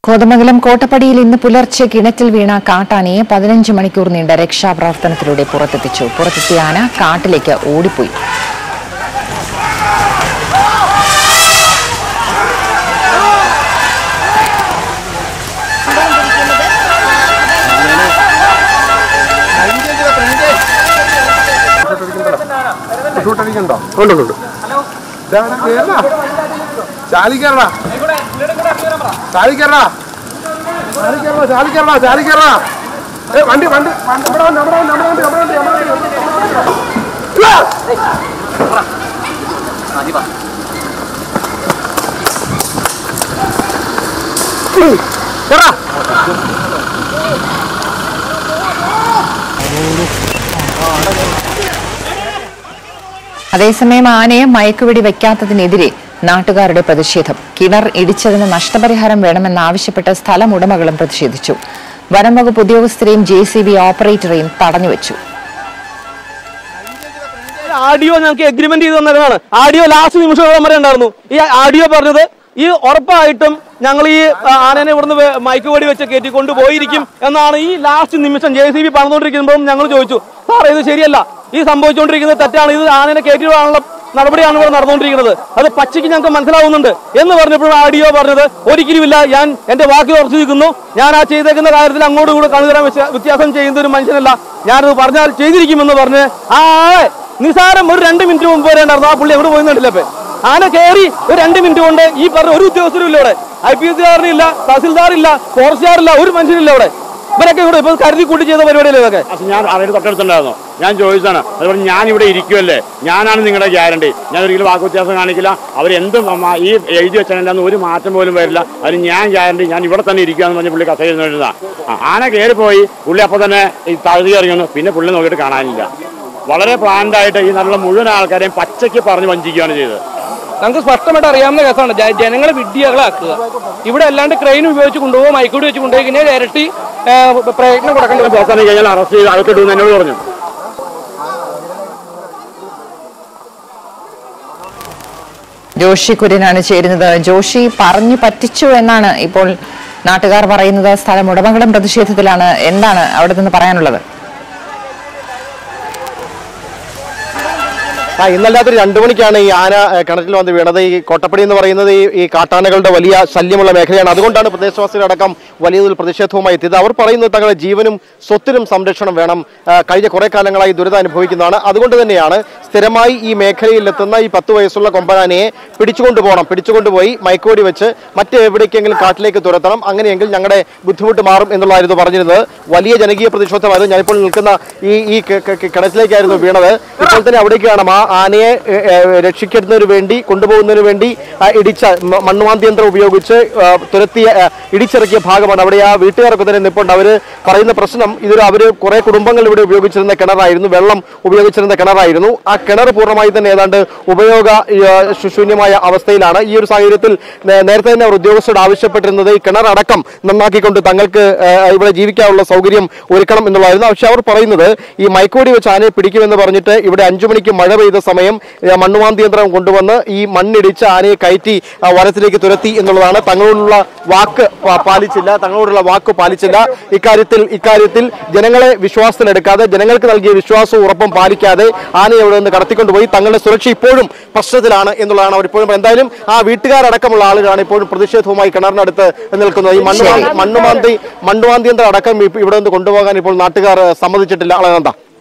കോതമംഗലം കോട്ടപ്പടിയിൽ ഇന്ന് പുലർച്ചെ കിണറ്റിൽ വീണ കാട്ടാനയെ പതിനഞ്ച് മണിക്കൂർ നീണ്ട രക്ഷാപ്രവർത്തനത്തിലൂടെ പുറത്തെത്തിച്ചു പുറത്തെത്തിയ ആന കാട്ടിലേക്ക് ഓടിപ്പോയി ഷൂട്ടടിക്കണ്ടോ ഉണ്ട് ഉണ്ട് ചാലിക്കറ ചാലിക്കറ ചാലിക്കറ ചാലിക്കറ ചാലിക്കറ ഏ വണ്ടി വണ്ടി വണ്ടി ഇവിടെ വന്ന് അവിടെ വന്ന് അവിടെ വന്ന് അവിടെ വന്ന് അവിടെ വന്ന് അവിടെ വന്ന് കേറാ അതേസമയം ആനയെ മയക്കുവെടി വയ്ക്കാത്തതിനെതിരെ നാട്ടുകാരുടെ പ്രതിഷേധം കിണർ ഇടിച്ചതിന് നഷ്ടപരിഹാരം വേണമെന്നാവശ്യപ്പെട്ട് സ്ഥലം ഉടമകളും പ്രതിഷേധിച്ചു വനം വകുപ്പ് ഉദ്യോഗസ്ഥരെയും ജെ സി ബി ഓപ്പറേറ്ററെയും തടഞ്ഞുവച്ചു ആഡിയോ ഞങ്ങൾക്ക് എഗ്രിമെന്റ് ചെയ്ത് തന്നതാണ് ആഡിയോ ലാസ്റ്റ് നിമിഷം വരെ ഉണ്ടായിരുന്നു ഈ ആഡിയോ പറഞ്ഞത് ഈ ഉറപ്പായിട്ടും ഞങ്ങൾ ഈ ആ, ആനനെ ഇവിടുന്ന് വേ- മയക്കുവെടി വെച്ച് കയറ്റിക്കൊണ്ട് പോയിരിക്കും എന്നാണ് ഈ ലാസ്റ്റ് നിമിഷം ജെ സി ബി പറഞ്ഞുകൊണ്ടിരിക്കുമ്പോൾ ഞങ്ങൾ ചോദിച്ചു സാറേ ഇത് ശരിയല്ല ഈ സംഭവിച്ചുകൊണ്ടിരിക്കുന്നത് തെറ്റാണ് ഇത് ആനനെ കയറ്റി വിടാനുള്ള നടപടിയാണ് ഇവിടെ നടന്നുകൊണ്ടിരിക്കുന്നത് അത് പച്ചയ്ക്ക് ഞങ്ങൾക്ക് മനസ്സിലാവുന്നുണ്ട് എന്ന് പറഞ്ഞപ്പോഴും ആഡിയോ പറഞ്ഞത് ഒരിക്കലുമില്ല ഞാൻ എന്റെ വാക്കിൽ ഉറച്ചു നിൽക്കുന്നു ഞാൻ ആ ചെയ്തേക്കുന്ന കാര്യത്തിൽ അങ്ങോട്ടും കൂടെ കണുതരാൻ വ്യത്യാസം ചെയ്യുന്ന ഒരു മനുഷ്യനല്ല ഞാനത് പറഞ്ഞാൽ ചെയ്തിരിക്കുമെന്ന് പറഞ്ഞ് ആ ആളെ നിസാരം ഒരു രണ്ട് മിനിറ്റ് മുമ്പ് വരെ ഉണ്ടായിരുന്നു ആ പുള്ളി എവിടെ പോയിന്നുണ്ടല്ലേ ഇപ്പൊ ആന കയറി ഒരു രണ്ട് മിനിറ്റ് കൊണ്ട് ഈ പറഞ്ഞ ഒരു ഉദ്യോഗസ്ഥരും ഇല്ല ഇവിടെ ഐ പി എസ് കാരനില്ല തഹസിൽദാറില്ല ഫോറസ്റ്റുകാരില്ല ഒരു മനുഷ്യനില്ല ഇവിടെ ഇവരൊക്കെ ഇവിടെ ഇപ്പൊ കരുതി കൂട്ടി ചെയ്ത പരിപാടിയല്ലേ ഇതൊക്കെ പക്ഷെ ഞാൻ അവരുടെ തൊട്ടടുത്തുണ്ടായിരുന്നു ഞാൻ ചോദിച്ചാണ് അതുപോലെ ഞാൻ ഇവിടെ ഇരിക്കുമല്ലേ ഞാനാണ് നിങ്ങളുടെ ഗ്യാരണ്ടി ഞാൻ ഒരിക്കലും വാക്ക് വ്യത്യാസം കാണിക്കില്ല അവരെന്ത് മ- ഈ എഴുതി വെച്ചാൽ ഒരു മാറ്റം പോലും വരില്ല അതിന് ഞാൻ ഗ്യാരണ്ടി ഞാൻ ഇവിടെ തന്നെ ഇരിക്കുകയെന്ന് പറഞ്ഞ് പുള്ളി കസേര ഇരുന്നതാ ആന കയറി പോയി പുള്ളി അപ്പോൾ തന്നെ ഈ തഴുതി ഇറങ്ങുന്നു പിന്നെ പുള്ളി നോക്കിയിട്ട് കാണാനില്ല വളരെ പ്ലാൻഡ് ആയിട്ട് ഈ നല്ല മുഴുവൻ ആൾക്കാരെയും പച്ചയ്ക്ക് പറഞ്ഞ് വഞ്ചിക്കുകയാണ് ചെയ്തത് നമുക്ക് സ്പഷ്ടമായിട്ട് അറിയാവുന്ന കേസാണ് ജ- ജനങ്ങളെ വിഡ്ഢികളാക്കുക ഇവിടെ അല്ലാണ്ട് ക്രെയിൻ ഉപയോഗിച്ച് കൊണ്ടുപോകും മൈക്കൂടി വെച്ച് കൊണ്ടുപോയി കഴിഞ്ഞാൽ ഇരട്ടി ആ, പ്രയത്നം കൊടുക്കേണ്ടി വരും പുറത്തിറങ്ങി കഴിഞ്ഞാൽ അറസ്റ്റ് ചെയ്ത് അകത്തിടുമെന്ന് എന്നോട് പറഞ്ഞു ജോഷി കുര്യനാണ് ചേരുന്നത് ജോഷി പറഞ്ഞു പറ്റിച്ചു എന്നാണ് ഇപ്പോൾ നാട്ടുകാർ പറയുന്നത് സ്ഥലം ഉടമകളും പ്രതിഷേധത്തിലാണ് എന്താണ് അവിടെ നിന്ന് പറയാനുള്ളത് ആ ഇന്നല്ലാത്തൊരു രണ്ടു മണിക്കാണ് ഈ ആന ഏഹ്, കിണറ്റിൽ വന്ന് വീണത് ഈ കോട്ടപ്പടി എന്ന് പറയുന്നത് ഈ ഈ കാട്ടാനകളുടെ വലിയ ശല്യമുള്ള മേഖലയാണ് അതുകൊണ്ടാണ് പ്രദേശവാസികളടക്കം വലിയ തോതിൽ പ്രതിഷേധവുമായി എത്തിയത് അവർ പറയുന്നത് തങ്ങളുടെ ജീവനും സ്വത്തിനും സംരക്ഷണം വേണം ആ, കഴിഞ്ഞ കുറെ കാലങ്ങളായി ദുരിതം അനുഭവിക്കുന്നതാണ് അതുകൊണ്ട് തന്നെയാണ് സ്ഥിരമായി ഈ മേഖലയിൽ എത്തുന്ന ഈ പത്ത് വയസ്സുള്ള കൊമ്പനാനയെ പിടിച്ചുകൊണ്ടുപോകണം പിടിച്ചുകൊണ്ടുപോയി മയക്കുവടി വെച്ച് മറ്റെവിടേക്കെങ്കിലും കാട്ടിലേക്ക് തുരത്തണം അങ്ങനെയെങ്കിൽ ഞങ്ങളുടെ ബുദ്ധിമുട്ട് മാറും എന്നുള്ളതായിരുന്നു പറഞ്ഞിരുന്നത് വലിയ ജനകീയ പ്രതിഷേധമായിരുന്നു ഞാനിപ്പോൾ നിൽക്കുന്ന ഈ ഈ കി- കി- കി- കിണറ്റിലേക്കായിരുന്നു വീണത് ഇപ്പോൾ തന്നെ അവിടേക്ക് കാണാം ആ ആനയെ ഏ, ഏ, രക്ഷിക്കുന്നതിന് വേണ്ടി കൊണ്ടുപോകുന്നതിന് വേണ്ടി ആ, ഇടിച്ച മ- മണ്ണുമാന്തി യന്ത്രം ഉപയോഗിച്ച് ആ, തുരത്തിയ ആ, ഇടിച്ചിറക്കിയ ഭാഗമാണ് അവിടെ ആ വീട്ടുകാരൊക്കെ തന്നെ നിൽപ്പുണ്ട് അവര് പറയുന്ന പ്രശ്നം ഇതൊരു അവര് കുറെ കുടുംബങ്ങൾ ഇവിടെ ഉപയോഗിച്ചിരുന്ന കിണറായിരുന്നു വെള്ളം ഉപയോഗിച്ചിരുന്ന കിണറായിരുന്നു ആ കിണർ പൂർണ്ണമായി തന്നെ ഏതാണ്ട് ഉപയോഗ ആ, ശു- ശൂന്യമായ അവസ്ഥയിലാണ് ഈ ഒരു സാഹചര്യത്തിൽ നേ- നേരത്തെ തന്നെ അവർ ഉദ്യോഗസ്ഥരോട് ആവശ്യപ്പെട്ടിരുന്നത് ഈ കിണർ അടക്കം നന്നാക്കിക്കൊണ്ട് തങ്ങൾക്ക് ആ, ഇവിടെ ജീവിക്കാനുള്ള സൗകര്യം ഒരുക്കണം എന്നുള്ളതായിരുന്നു പക്ഷെ അവർ പറയുന്നത് ഈ മയക്കുവടി വെച്ച് ആനയെ പിടിക്കുമെന്ന് പറഞ്ഞിട്ട് ഇവിടെ അഞ്ചു മണിക്ക് മഴ പെയ്ത സമയം ആ, മണ്ണുമാന്തി യന്ത്രം കൊണ്ടുവന്ന് ഈ മണ്ണിടിച്ച് ആനയെ കയറ്റി ആ, വനത്തിലേക്ക് തുരത്തി എന്നുള്ളതാണ് തങ്ങളോടുള്ള വാക്ക് പ- പാലിച്ചില്ല തങ്ങളോടുള്ള വാക്ക് പാലിച്ചില്ല ഇക്കാര്യത്തിൽ ഇക്കാര്യത്തിൽ ജനങ്ങളെ വിശ്വാസത്തിലെടുക്കാതെ ജനങ്ങൾക്ക് നൽകിയ വിശ്വാസവും ഉറപ്പും പാലിക്കാതെ ആനയെ അവിടെ നിന്ന് കടത്തിക്കൊണ്ടുപോയി തങ്ങളുടെ സുരക്ഷ ഇപ്പോഴും പ്രശ്നത്തിലാണ് എന്നുള്ളതാണ് അവർ ഇപ്പോഴും എന്തായാലും ആ വീട്ടുകാരടക്കമുള്ള ആളുകളാണ് ഇപ്പോഴും പ്രതിഷേധവുമായി കിണറിനടുത്ത് നിൽക്കുന്നത് ഈ മണ്ണുമാന്തി മണ്ണുമാന്തി മണ്ണുമാന്തി യന്ത്രം അടക്കം ഇപ്പ- ഇവിടെ നിന്ന് കൊണ്ടുപോകാൻ ഇപ്പോൾ നാട്ടുകാർ സമ്മതിച്ചിട്ടില്ല അളകന്ത